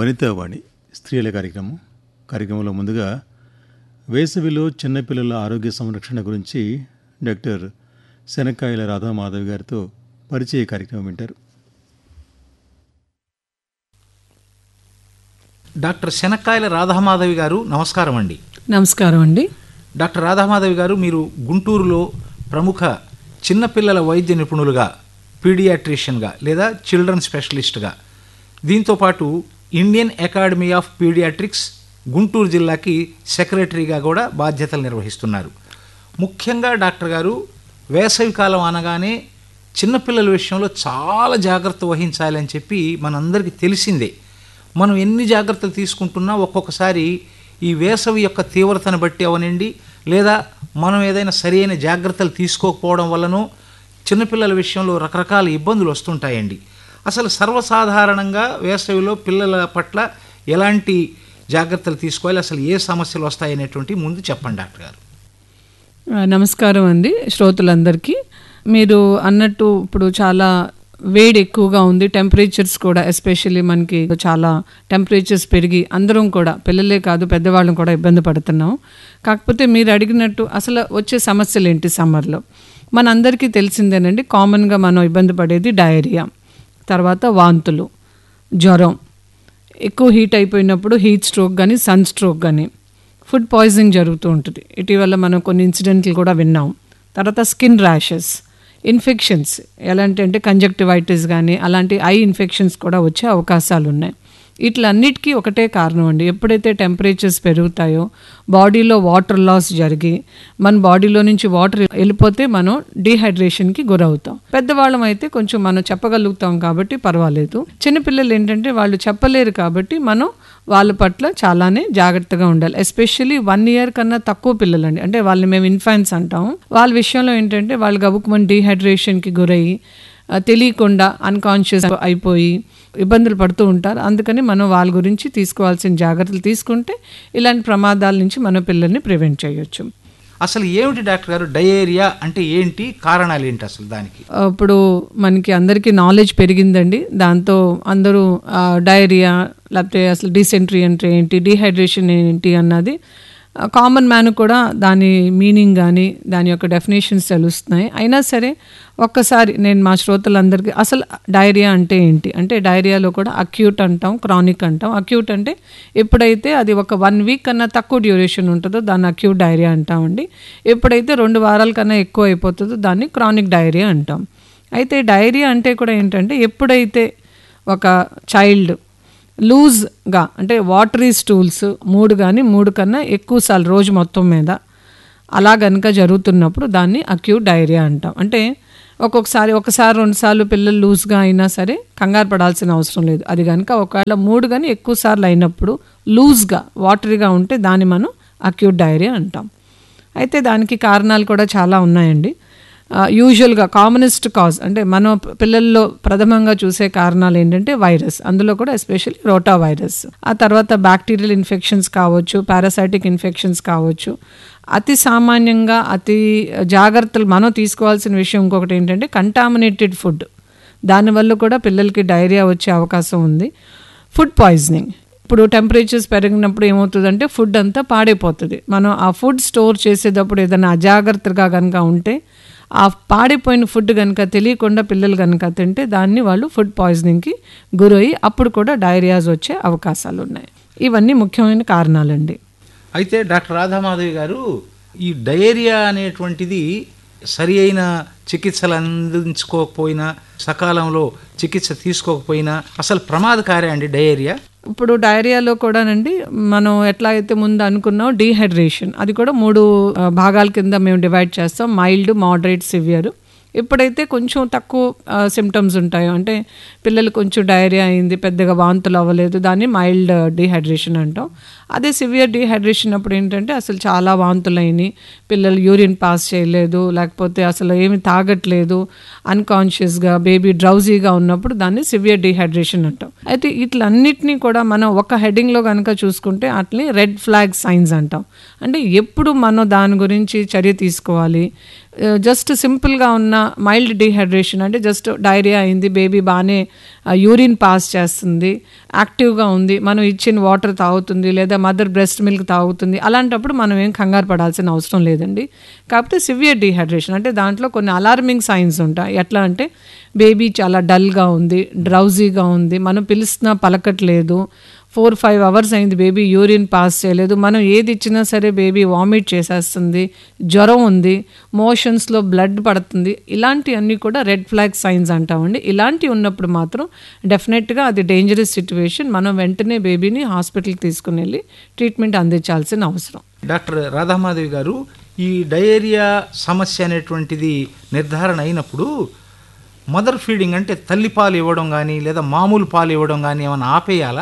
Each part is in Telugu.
వనితావాణి స్త్రీల కార్యక్రమం కార్యక్రమంలో ముందుగా వేసవిలో చిన్నపిల్లల ఆరోగ్య సంరక్షణ గురించి డాక్టర్ శనక్కాయల రాధామాధవ్ గారితో పరిచయ కార్యక్రమం వింటారు డాక్టర్ శనక్కాయల రాధామాధవి గారు నమస్కారం అండి నమస్కారం అండి డాక్టర్ రాధామాధవి గారు మీరు గుంటూరులో ప్రముఖ చిన్నపిల్లల వైద్య నిపుణులుగా పీడియాట్రిషియన్గా లేదా చిల్డ్రన్ స్పెషలిస్ట్గా దీంతోపాటు Indian Academy of Pediatrics Guntur జిల్లాకి సెక్రటరీగా కూడా బాధ్యతలు నిర్వహిస్తున్నారు ముఖ్యంగా డాక్టర్ గారు వేసవి కాలం అనగానే చిన్నపిల్లల విషయంలో చాలా జాగ్రత్త వహించాలి అని చెప్పి మనందరికీ తెలిసిందే మనం ఎన్ని జాగ్రత్తలు తీసుకుంటున్నా ఒక్కొక్కసారి ఈ వేసవి యొక్క తీవ్రతను బట్టి అవనండి లేదా మనం ఏదైనా సరైన జాగ్రత్తలు తీసుకోకపోవడం వల్లనో చిన్నపిల్లల విషయంలో రకరకాల ఇబ్బందులు వస్తుంటాయండి అసలు సర్వసాధారణంగా వేసవిలో పిల్లల పట్ల ఎలాంటి జాగ్రత్తలు తీసుకోవాలి అసలు ఏ సమస్యలు వస్తాయనేటువంటి ముందు చెప్పండి డాక్టర్ గారు ఆ, నమస్కారం అండి శ్రోతలందరికీ మీరు అన్నట్టు ఇప్పుడు చాలా వేడి ఎక్కువగా ఉంది టెంపరేచర్స్ కూడా ఎస్పెషల్లీ మనకి చాలా టెంపరేచర్స్ పెరిగి అందరం కూడా పిల్లలే కాదు పెద్దవాళ్ళం కూడా ఇబ్బంది పడుతున్నాం కాకపోతే మీరు అడిగినట్టు అసలు వచ్చే సమస్యలు ఏంటి సమ్మర్లో మనందరికీ తెలిసిందేనండి కామన్గా మనం ఇబ్బంది పడేది డయేరియా తర్వాత వాంతులు జ్వరం ఎక్కువ హీట్ అయిపోయినప్పుడు హీట్ స్ట్రోక్ కానీ సన్ స్ట్రోక్ కానీ ఫుడ్ పాయిజనింగ్ జరుగుతూ ఉంటుంది ఇటీవల మనం కొన్ని ఇన్సిడెంట్లు కూడా విన్నాం తర్వాత స్కిన్ ర్యాషెస్ ఇన్ఫెక్షన్స్ ఎలాంటి అంటే కంజక్టివైటిస్ కానీ అలాంటి ఐ ఇన్ఫెక్షన్స్ కూడా వచ్చే అవకాశాలు ఉన్నాయి వీటిలన్నిటికీ ఒకటే కారణం అండి ఎప్పుడైతే టెంపరేచర్స్ పెరుగుతాయో బాడీలో వాటర్ లాస్ జరిగి మన బాడీలో నుంచి వాటర్ వెళ్ళిపోతే మనం డీహైడ్రేషన్కి గురవుతాం పెద్దవాళ్ళం అయితే కొంచెం మనం చెప్పగలుగుతాం కాబట్టి పర్వాలేదు చిన్నపిల్లలు ఏంటంటే వాళ్ళు చెప్పలేరు కాబట్టి మనం వాళ్ళ పట్ల చాలానే జాగ్రత్తగా ఉండాలి ఎస్పెషల్లీ వన్ ఇయర్ కన్నా తక్కువ పిల్లలండి అంటే వాళ్ళని మేము ఇన్ఫాన్స్ అంటాం వాళ్ళ విషయంలో ఏంటంటే వాళ్ళు గబుకుమని డీహైడ్రేషన్కి గురయ్యి ఆ, తెలియకుండా అన్కాన్షియస్ అయిపోయి ఇబ్బందులు పడుతూ ఉంటారు అందుకని మనం వాళ్ళ గురించి తీసుకోవాల్సిన జాగ్రత్తలు తీసుకుంటే ఇలాంటి ప్రమాదాల నుంచి మన పిల్లల్ని ప్రివెంట్ చేయొచ్చు అసలు ఏమిటి డాక్టర్ గారు డయేరియా అంటే ఏంటి కారణాలు ఏంటి అసలు దానికి ఇప్పుడు మనకి అందరికీ నాలెడ్జ్ పెరిగిందండి దాంతో అందరూ డయేరియా లేకపోతే అసలు డీసెంట్రీ అంటే ఏంటి డీహైడ్రేషన్ ఏంటి అన్నది కామన్ మ్యాన్ కూడా దాని మీనింగ్ కానీ దాని యొక్క డెఫినేషన్స్ తెలుస్తున్నాయి అయినా సరే ఒక్కసారి నేను మా శ్రోతలందరికీ అసలు డైరియా అంటే ఏంటి అంటే డైరియాలో కూడా అక్యూట్ అంటాం క్రానిక్ అంటాం అక్యూట్ అంటే ఎప్పుడైతే అది ఒక వన్ వీక్ కన్నా తక్కువ డ్యూరేషన్ ఉంటుందో దాన్ని అక్యూట్ డైరియా అంటామండి ఎప్పుడైతే రెండు వారాల కన్నా ఎక్కువ అయిపోతుందో దాన్ని క్రానిక్ డైరియా అంటాం అయితే డైరియా అంటే కూడా ఏంటంటే ఎప్పుడైతే ఒక చైల్డ్ లూజ్గా అంటే వాటరీ స్టూల్స్ మూడు కానీ మూడు కన్నా ఎక్కువ సార్లు రోజు మొత్తం మీద అలా గనుక జరుగుతున్నప్పుడు దాన్ని అక్యూట్ డైరియా అంటాం అంటే ఒక్కొక్కసారి ఒకసారి రెండుసార్లు పిల్లలు లూజ్గా అయినా సరే కంగారు పడాల్సిన అవసరం లేదు అది కనుక ఒకవేళ మూడు కానీ ఎక్కువ సార్లు అయినప్పుడు లూజ్గా వాటరీగా ఉంటే దాన్ని మనం అక్యూట్ డైరియా అంటాం అయితే దానికి కారణాలు కూడా చాలా ఉన్నాయండి యూజువల్గా కామనెస్ట్ కాజ్ అంటే మనం పిల్లల్లో ప్రథమంగా చూసే కారణాలు ఏంటంటే వైరస్ అందులో కూడా ఎస్పెషల్లీ రోటా వైరస్ ఆ తర్వాత బ్యాక్టీరియల్ ఇన్ఫెక్షన్స్ కావచ్చు పారాసైటిక్ ఇన్ఫెక్షన్స్ కావచ్చు అతి సామాన్యంగా అతి జాగ్రత్తలు మనం తీసుకోవాల్సిన విషయం ఇంకొకటి ఏంటంటే కంటామినేటెడ్ ఫుడ్ దానివల్ల కూడా పిల్లలకి డైరియా వచ్చే అవకాశం ఉంది ఫుడ్ పాయిజనింగ్ ఇప్పుడు టెంపరేచర్స్ పెరిగినప్పుడు ఏమవుతుందంటే ఫుడ్ అంతా పాడైపోతుంది మనం ఆ ఫుడ్ స్టోర్ చేసేటప్పుడు ఏదైనా అజాగ్రత్తగా కనుక ఉంటే ఆ పాడైపోయిన ఫుడ్ కనుక తెలియకుండా పిల్లలు కనుక తింటే దాన్ని వాళ్ళు ఫుడ్ పాయిజనింగ్కి గురయ్యి అప్పుడు కూడా డైరియాస్ వచ్చే అవకాశాలు ఉన్నాయి ఇవన్నీ ముఖ్యమైన కారణాలండి అయితే డాక్టర్ రాధామాధవి గారు ఈ డయేరియా అనేటువంటిది సరి అయిన చికిత్సలు అందించుకోకపోయినా సకాలంలో చికిత్స తీసుకోకపోయినా అసలు ప్రమాదకారే అండి డయేరియా ఇప్పుడు డైరియాలో కూడానండి మనం ఎట్లా అయితే ముందు అనుకున్నాం డీహైడ్రేషన్ అది కూడా మూడు ఆ, భాగాల కింద మేము డివైడ్ చేస్తాం మైల్డ్ మోడరేట్ సివియర్ ఎప్పుడైతే కొంచెం తక్కువ సిమ్టమ్స్ ఉంటాయో అంటే పిల్లలు కొంచెం డైరియా అయింది పెద్దగా వాంతులు అవ్వలేదు దాన్ని మైల్డ్ డీహైడ్రేషన్ అంటాం అదే సివియర్ డీహైడ్రేషన్ అప్పుడు ఏంటంటే అసలు చాలా వాంతులు అయినాయి పిల్లలు యూరిన్ పాస్ చేయలేదు లేకపోతే అసలు ఏమి తాగట్లేదు అన్కాన్షియస్గా బేబీ డ్రౌజీగా ఉన్నప్పుడు దాన్ని సివియర్ డీహైడ్రేషన్ అంటాం అయితే వీటిలన్నిటినీ కూడా మనం ఒక హెడ్డింగ్లో కనుక చూసుకుంటే అట్లని రెడ్ ఫ్లాగ్ సైన్స్ అంటాం అంటే ఎప్పుడు మనం దాని గురించి చర్య తీసుకోవాలి జస్ట్ సింపుల్గా ఉన్న మైల్డ్ డీహైడ్రేషన్ అంటే జస్ట్ డైరియా అయింది బేబీ బాగానే యూరిన్ పాస్ చేస్తుంది యాక్టివ్గా ఉంది మనం ఇచ్చిన వాటర్ తాగుతుంది లేదా మదర్ బ్రెస్ట్ మిల్క్ తాగుతుంది అలాంటప్పుడు మనం ఏం కంగారు పడాల్సిన అవసరం లేదండి కాకపోతే సివియర్ డీహైడ్రేషన్ అంటే దాంట్లో కొన్ని అలార్మింగ్ సైన్స్ ఉంటాయి ఎట్లా అంటే బేబీ చాలా డల్గా ఉంది డ్రౌజీగా ఉంది మనం పిలుస్తున్నా పలకట్లేదు ఫోర్ ఫైవ్ అవర్స్ అయింది బేబీ యూరిన్ పాస్ చేయలేదు మనం ఏది ఇచ్చినా సరే బేబీ వామిట్ చేసేస్తుంది జ్వరం ఉంది మోషన్స్లో బ్లడ్ పడుతుంది ఇలాంటివన్నీ కూడా రెడ్ ఫ్లాగ్ సైన్స్ అంటామండి ఇలాంటివి ఉన్నప్పుడు మాత్రం డెఫినెట్గా అది డేంజరస్ సిచ్యువేషన్ మనం వెంటనే బేబీని హాస్పిటల్కి తీసుకుని వెళ్ళి ట్రీట్మెంట్ అందించాల్సిన అవసరం డాక్టర్ రాధామాధవి గారు ఈ డయేరియా సమస్య అనేటువంటిది నిర్ధారణ అయినప్పుడు మదర్ ఫీడింగ్ అంటే తల్లిపాలు ఇవ్వడం కానీ లేదా మామూలు పాలు ఇవ్వడం కానీ ఏమైనా ఆపేయాలా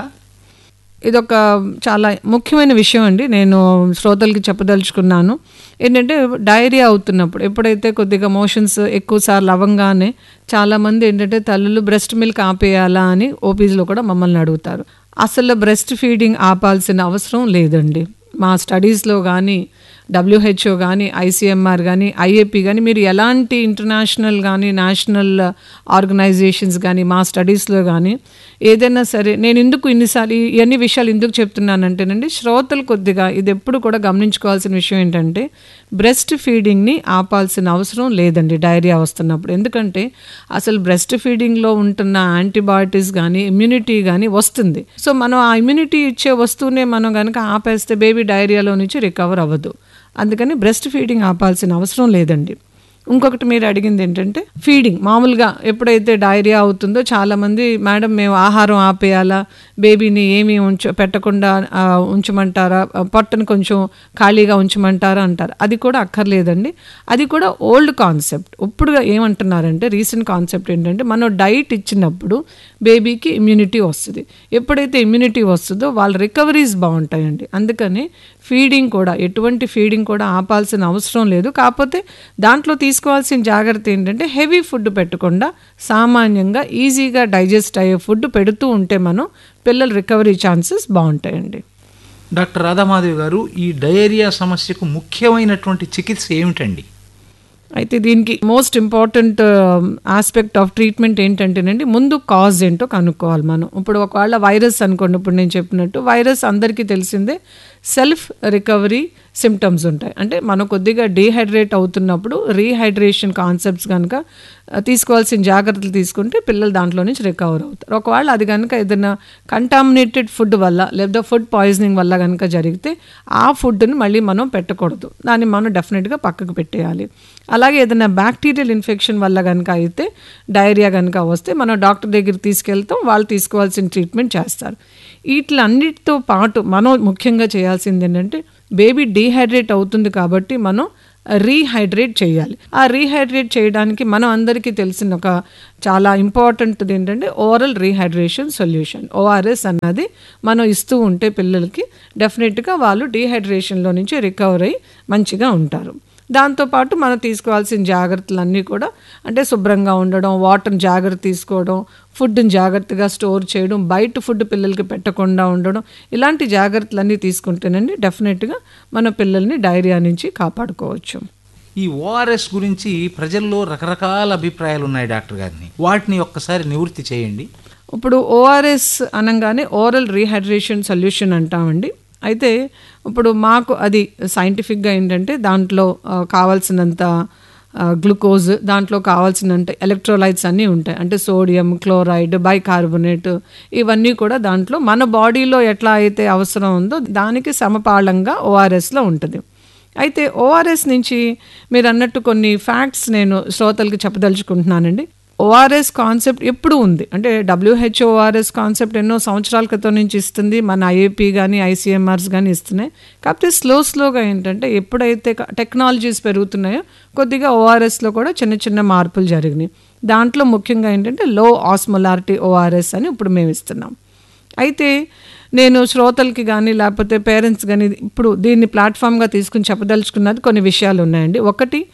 ఇదొక చాలా ముఖ్యమైన విషయం అండి నేను శ్రోతలకి చెప్పదలుచుకున్నాను ఏంటంటే డైరియా అవుతున్నప్పుడు ఎప్పుడైతే కొద్దిగా మోషన్స్ ఎక్కువ సార్లు అవ్వంగానే చాలామంది ఏంటంటే తల్లులు బ్రెస్ట్ మిల్క్ ఆపేయాలా అని ఓపీస్లో కూడా మమ్మల్ని అడుగుతారు అసలు బ్రెస్ట్ ఫీడింగ్ ఆపాల్సిన అవసరం లేదండి మా స్టడీస్లో కానీ డబ్ల్యూహెచ్ఓ కానీ ఐసీఎంఆర్ కానీ ఐఏపీ కానీ మీరు ఎలాంటి ఇంటర్నేషనల్ కానీ నేషనల్ ఆర్గనైజేషన్స్ కానీ మా స్టడీస్లో కానీ ఏదైనా సరే నేను ఎందుకు ఇన్నిసార్లు ఇవన్నీ విషయాలు ఎందుకు చెప్తున్నానంటేనండి శ్రోతలు కొద్దిగా ఇది ఎప్పుడు కూడా గమనించుకోవాల్సిన విషయం ఏంటంటే బ్రెస్ట్ ఫీడింగ్ని ఆపాల్సిన అవసరం లేదండి డైరియా వస్తున్నప్పుడు ఎందుకంటే అసలు బ్రెస్ట్ ఫీడింగ్లో ఉంటున్న యాంటీబయాటిక్స్ కానీ ఇమ్యూనిటీ కానీ వస్తుంది సో మనం ఆ ఇమ్యూనిటీ ఇచ్చే వస్తువునే మనం కనుక ఆపేస్తే బేబీ డైరియాలో నుంచి రికవర్ అవ్వదు అందుకని బ్రెస్ట్ ఫీడింగ్ ఆపాల్సిన అవసరం లేదండి ఇంకొకటి మీరు అడిగింది ఏంటంటే ఫీడింగ్ మామూలుగా ఎప్పుడైతే డైరియా అవుతుందో చాలామంది మేడం మేము ఆహారం ఆపేయాలా బేబీని ఏమీ ఉంచ పెట్టకుండా ఆ, ఉంచమంటారా ఆ, పొట్టను కొంచెం ఖాళీగా ఉంచమంటారా అంటారు అది కూడా అక్కర్లేదండి అది కూడా ఓల్డ్ కాన్సెప్ట్ ఇప్పుడు ఏమంటున్నారంటే రీసెంట్ కాన్సెప్ట్ ఏంటంటే మనం డైట్ ఇచ్చినప్పుడు బేబీకి ఇమ్యూనిటీ వస్తుంది ఎప్పుడైతే ఇమ్యూనిటీ వస్తుందో వాళ్ళ రికవరీస్ బాగుంటాయండి అందుకని ఫీడింగ్ కూడా ఎటువంటి ఫీడింగ్ కూడా ఆపాల్సిన అవసరం లేదు కాకపోతే దాంట్లో తీసుకోవాల్సిన జాగ్రత్త ఏంటంటే హెవీ ఫుడ్ పెట్టకుండా సామాన్యంగా ఈజీగా డైజెస్ట్ అయ్యే ఫుడ్ పెడుతూ ఉంటే మనం పిల్లల రికవరీ ఛాన్సెస్ బాగుంటాయండి డాక్టర్ రాధామాధవి గారు ఈ డయేరియా సమస్యకు ముఖ్యమైనటువంటి చికిత్స ఏమిటండి అయితే దీనికి most important aspect of treatment ఏంటంటేనండి ముందు కాజ్ ఏంటో కనుక్కోవాలి మనం ఇప్పుడు ఒకవేళ వైరస్ అనుకోండి ఇప్పుడు నేను చెప్పినట్టు వైరస్ అందరికీ తెలిసిందే సెల్ఫ్ రికవరీ సిమ్టమ్స్ ఉంటాయి అంటే మనం కొద్దిగా డీహైడ్రేట్ అవుతున్నప్పుడు రీహైడ్రేషన్ కాన్సెప్ట్స్ కనుక ఆ, తీసుకోవాల్సిన జాగ్రత్తలు తీసుకుంటే పిల్లలు దాంట్లో నుంచి రికవర్ అవుతారు ఒకవేళ అది కనుక ఏదైనా కంటామినేటెడ్ ఫుడ్ వల్ల లేదా ఫుడ్ పాయిజనింగ్ వల్ల కనుక జరిగితే ఆ ఫుడ్ని మళ్ళీ మనం పెట్టకూడదు దాన్ని మనం డెఫినెట్గా పక్కకు పెట్టేయాలి అలాగే ఏదైనా బ్యాక్టీరియల్ ఇన్ఫెక్షన్ వల్ల కనుక అయితే డైరియా కనుక వస్తే మనం డాక్టర్ దగ్గరికి తీసుకెళ్తాం వాళ్ళు తీసుకోవాల్సిన ట్రీట్మెంట్ చేస్తారు వీటిలన్నిటితో పాటు మనం ముఖ్యంగా చేయాల్సింది ఏంటంటే బేబీ డీహైడ్రేట్ అవుతుంది కాబట్టి మనం రీహైడ్రేట్ చేయాలి ఆ రీహైడ్రేట్ చేయడానికి మనం అందరికీ తెలిసిన ఒక చాలా ఇంపార్టెంట్ ఏంటంటే ఓరల్ రీహైడ్రేషన్ సొల్యూషన్ ఓఆర్ఎస్ అన్నది మనం ఇస్తూ ఉంటే పిల్లలకి డెఫినెట్గా వాళ్ళు డీహైడ్రేషన్లో నుంచి రికవర్ అయ్యి మంచిగా ఉంటారు దాంతోపాటు మనం తీసుకోవాల్సిన జాగ్రత్తలన్నీ కూడా అంటే శుభ్రంగా ఉండడం వాటర్ని జాగ్రత్త తీసుకోవడం ఫుడ్ని జాగ్రత్తగా స్టోర్ చేయడం బయట ఫుడ్ పిల్లలకి పెట్టకుండా ఉండడం ఇలాంటి జాగ్రత్తలన్నీ తీసుకుంటేనండి డెఫినెట్గా మన పిల్లల్ని డైరియా నుంచి కాపాడుకోవచ్చు ఈ ఓఆర్ఎస్ గురించి ప్రజల్లో రకరకాల అభిప్రాయాలు ఉన్నాయి డాక్టర్ గారిని వాటిని ఒక్కసారి నివృత్తి చేయండి ఇప్పుడు ఓఆర్ఎస్ అనగానే ఓరల్ రీహైడ్రేషన్ సొల్యూషన్ అంటామండి అయితే ఇప్పుడు మాకు అది సైంటిఫిక్గా ఏంటంటే దాంట్లో ఆ, కావాల్సినంత గ్లూకోజ్ దాంట్లో కావాల్సినంత ఎలక్ట్రోలైట్స్ అన్నీ ఉంటాయి అంటే సోడియం క్లోరైడ్ బైకార్బోనేట్ ఇవన్నీ కూడా దాంట్లో మన బాడీలో ఎట్లా అయితే అవసరం ఉందో దానికి సమపాళంగా ఓఆర్ఎస్లో ఉంటుంది అయితే ఓఆర్ఎస్ నుంచి మీరు అన్నట్టు కొన్ని ఫ్యాక్ట్స్ నేను శ్రోతలకి చెప్పదలుచుకుంటున్నానండి ఓఆర్ఎస్ కాన్సెప్ట్ ఎప్పుడు ఉంది అంటే డబ్ల్యూహెచ్ఓ ఓఆర్ఎస్ కాన్సెప్ట్ ఎన్నో సంవత్సరాల క్రితం నుంచి ఇస్తుంది మన ఐఏపీ కానీ ఐసీఎంఆర్స్ కానీ ఇస్తున్నాయి కాకపోతే స్లో స్లోగా ఏంటంటే ఎప్పుడైతే టెక్నాలజీస్ పెరుగుతున్నాయో కొద్దిగా ఓఆర్ఎస్లో కూడా చిన్న చిన్న మార్పులు జరిగినాయి దాంట్లో ముఖ్యంగా ఏంటంటే లో ఆస్మొలారిటీ ఓఆర్ఎస్ అని ఇప్పుడు మేము ఇస్తున్నాం అయితే నేను శ్రోతలకి కానీ లేకపోతే పేరెంట్స్ కానీ ఇప్పుడు దీన్ని ప్లాట్ఫామ్గా తీసుకుని చెప్పదలుచుకున్నది కొన్ని విషయాలు ఉన్నాయండి ఒకటి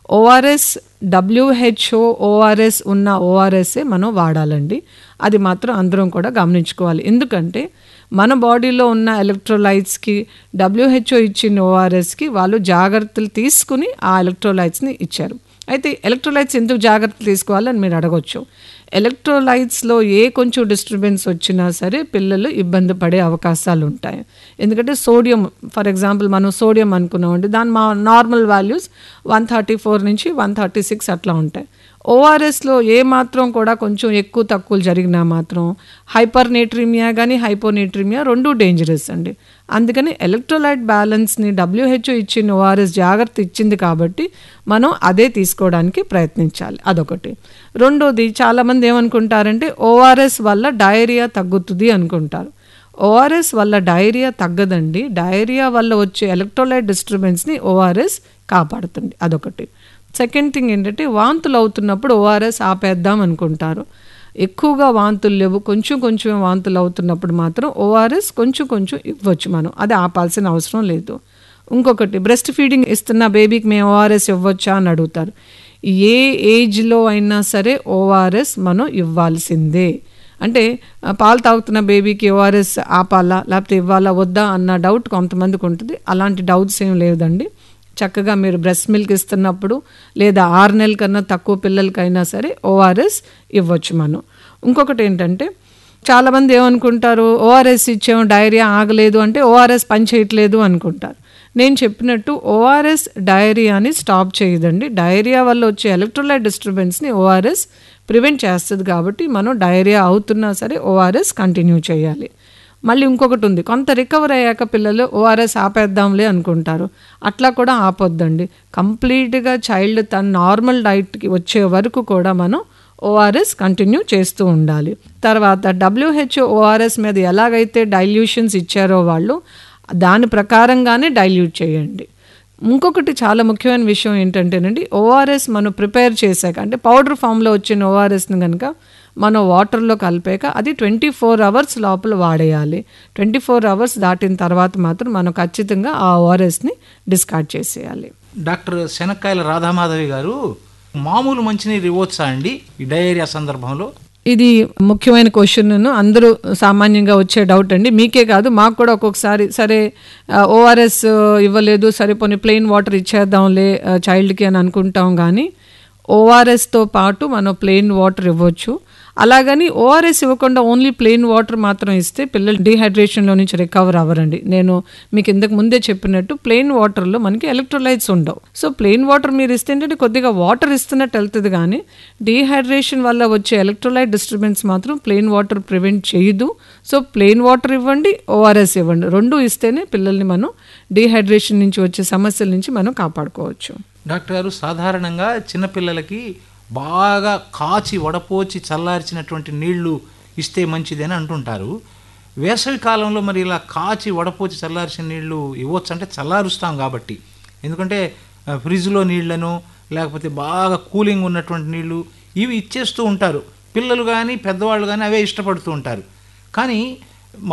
ఓఆర్ఎస్ డబ్ల్యూహెచ్ఓ ఓఆర్ఎస్ ఉన్న ఓఆర్ఎస్ఏ మనం వాడాలండి అది మాత్రం అందరం కూడా గమనించుకోవాలి ఎందుకంటే మన బాడీలో ఉన్న ఎలక్ట్రోలైట్స్కి డబ్ల్యూహెచ్ఓ ఇచ్చిన ఓఆర్ఎస్కి వాళ్ళు జాగ్రత్తలు తీసుకుని ఆ ఎలక్ట్రోలైట్స్ని ఇచ్చారు అయితే ఎలక్ట్రోలైట్స్ ఎందుకు జాగ్రత్తలు తీసుకోవాలని మీరు అడగొచ్చు ఎలక్ట్రోలైట్స్లో ఏ కొంచెం డిస్టర్బెన్స్ వచ్చినా సరే పిల్లలు ఇబ్బంది పడే అవకాశాలు ఉంటాయి ఎందుకంటే సోడియం ఫర్ ఎగ్జాంపుల్ మనం సోడియం అనుకున్నామండి దాని మా normal values one thirty four నుంచి వన్ థర్టీ సిక్స్ అట్లా ఉంటాయి ఓఆర్ఎస్లో ఏ మాత్రం కూడా కొంచెం ఎక్కువ తక్కువలు జరిగినా మాత్రం హైపర్ నేట్రీమియా కానీ హైపోనేట్రీమియా రెండు డేంజరస్ అండి అందుకని ఎలక్ట్రోలైట్ బ్యాలెన్స్ని డబ్ల్యూహెచ్ఓ ఇచ్చిన ఓఆర్ఎస్ జాగ్రత్త ఇచ్చింది కాబట్టి మనం అదే తీసుకోవడానికి ప్రయత్నించాలి అదొకటి రెండోది చాలామంది ఏమనుకుంటారంటే ఓఆర్ఎస్ వల్ల డయేరియా తగ్గుతుంది అనుకుంటారు ఓఆర్ఎస్ వల్ల డయేరియా తగ్గదండి డయేరియా వల్ల వచ్చే ఎలక్ట్రోలైట్ డిస్టర్బెన్స్ని ఓఆర్ఎస్ కాపాడుతుంది అదొకటి సెకండ్ థింగ్ ఏంటంటే వాంతులు అవుతున్నప్పుడు ఓఆర్ఎస్ ఆపేద్దాం అనుకుంటారు ఎక్కువగా వాంతులు లేవు కొంచెం కొంచెం వాంతులు అవుతున్నప్పుడు మాత్రం ఓఆర్ఎస్ కొంచెం కొంచెం ఇవ్వచ్చు మనం అది ఆపాల్సిన అవసరం లేదు ఇంకొకటి బ్రెస్ట్ ఫీడింగ్ ఇస్తున్న బేబీకి మేము ఓఆర్ఎస్ ఇవ్వచ్చా అని అడుగుతారు ఏ ఏజ్లో అయినా సరే ఓఆర్ఎస్ మనం ఇవ్వాల్సిందే అంటే ఆ, పాలు తాగుతున్న బేబీకి ఓఆర్ఎస్ ఆపాలా లేకపోతే ఇవ్వాలా వద్దా అన్న డౌట్ కొంతమందికి ఉంటుంది అలాంటి డౌట్స్ ఏం లేదండి చక్కగా మీరు బ్రెస్ట్ మిల్క్ ఇస్తున్నప్పుడు లేదా ఆరు నెలల కన్నా తక్కువ పిల్లలకైనా సరే ఓఆర్ఎస్ ఇవ్వచ్చు మనం ఇంకొకటి ఏంటంటే చాలామంది ఏమనుకుంటారు ఓఆర్ఎస్ ఇచ్చాము డైరియా ఆగలేదు అంటే ఓఆర్ఎస్ పని చేయట్లేదు అనుకుంటారు నేను చెప్పినట్టు ఓఆర్ఎస్ డయేరియాని స్టాప్ చేయదండి డయేరియా వల్ల వచ్చే ఎలక్ట్రోలైట్ డిస్టర్బెన్స్ని ఓఆర్ఎస్ ప్రివెంట్ చేస్తుంది కాబట్టి మనం డయేరియా అవుతున్నా సరే ఓఆర్ఎస్ కంటిన్యూ చేయాలి మళ్ళీ ఇంకొకటి ఉంది కొంత రికవర్ అయ్యాక పిల్లలు ఓఆర్ఎస్ ఆపేద్దాంలే అనుకుంటారు అట్లా కూడా ఆపొద్దండి కంప్లీట్గా చైల్డ్ తన నార్మల్ డైట్కి వచ్చే వరకు కూడా మనం ఓఆర్ఎస్ కంటిన్యూ చేస్తూ ఉండాలి తర్వాత డబ్ల్యూహెచ్ఓ ఓఆర్ఎస్ మీద ఎలాగైతే డైల్యూషన్స్ ఇచ్చారో వాళ్ళు దాని ప్రకారంగానే డైల్యూట్ చేయండి ఇంకొకటి చాలా ముఖ్యమైన విషయం ఏంటంటేనండి ఓఆర్ఎస్ మనం ప్రిపేర్ చేశాక అంటే పౌడర్ ఫామ్లో వచ్చిన ఓఆర్ఎస్ని కనుక మనం వాటర్లో కలిపాక అది ట్వంటీ ఫోర్ అవర్స్ లోపల వాడేయాలి ట్వంటీ ఫోర్ అవర్స్ దాటిన తర్వాత మాత్రం మనం ఖచ్చితంగా ఆ ఓఆర్ఎస్ని డిస్కార్డ్ చేసేయాలి డాక్టర్ శనక్కాయల రాధామాధవి గారు మామూలు మంచినీరు ఇవ్వచ్చా అండి ఈ డయేరియా సందర్భంలో ఇది ముఖ్యమైన క్వశ్చన్ అందరూ సామాన్యంగా వచ్చే డౌట్ అండి మీకే కాదు మాకు కూడా ఒక్కొక్కసారి సరే ఓఆర్ఎస్ ఇవ్వలేదు సరే పోనీ ప్లెయిన్ వాటర్ ఇచ్చేద్దాంలే ఆ, చైల్డ్కి అని అనుకుంటాం కానీ ఓఆర్ఎస్తో పాటు మనం ప్లెయిన్ వాటర్ ఇవ్వచ్చు అలాగని ఓఆర్ఎస్ ఇవ్వకుండా ఓన్లీ ప్లెయిన్ వాటర్ మాత్రం ఇస్తే పిల్లలు డీహైడ్రేషన్లో నుంచి రికవర్ అవ్వరండి నేను మీకు ఇంతకు ముందే చెప్పినట్టు ప్లెయిన్ వాటర్లో మనకి ఎలక్ట్రోలైట్స్ ఉండవు సో ప్లెయిన్ వాటర్ మీరు ఇస్తే ఏంటంటే కొద్దిగా వాటర్ ఇస్తున్నట్టు వెళ్తుంది కానీ డీహైడ్రేషన్ వల్ల వచ్చే ఎలక్ట్రోలైట్ డిస్టర్బెన్స్ మాత్రం ప్లెయిన్ వాటర్ ప్రివెంట్ చేయదు సో ప్లెయిన్ వాటర్ ఇవ్వండి ఓఆర్ఎస్ ఇవ్వండి రెండు ఇస్తేనే పిల్లల్ని మనం డీహైడ్రేషన్ నుంచి వచ్చే సమస్యల నుంచి మనం కాపాడుకోవచ్చు డాక్టర్ గారు సాధారణంగా చిన్నపిల్లలకి బాగా కాచి వడపోచి చల్లార్చినటువంటి నీళ్లు ఇస్తే మంచిది అని అంటుంటారు వేసవి కాలంలో మరి ఇలా కాచి వడపోచి చల్లార్చిన నీళ్లు ఇవ్వచ్చు అంటే చల్లారుస్తాం కాబట్టి ఎందుకంటే ఆ, ఫ్రిడ్జ్లో నీళ్లను లేకపోతే బాగా కూలింగ్ ఉన్నటువంటి నీళ్లు ఇవి ఇచ్చేస్తూ ఉంటారు పిల్లలు కానీ పెద్దవాళ్ళు కానీ అవే ఇష్టపడుతూ ఉంటారు కానీ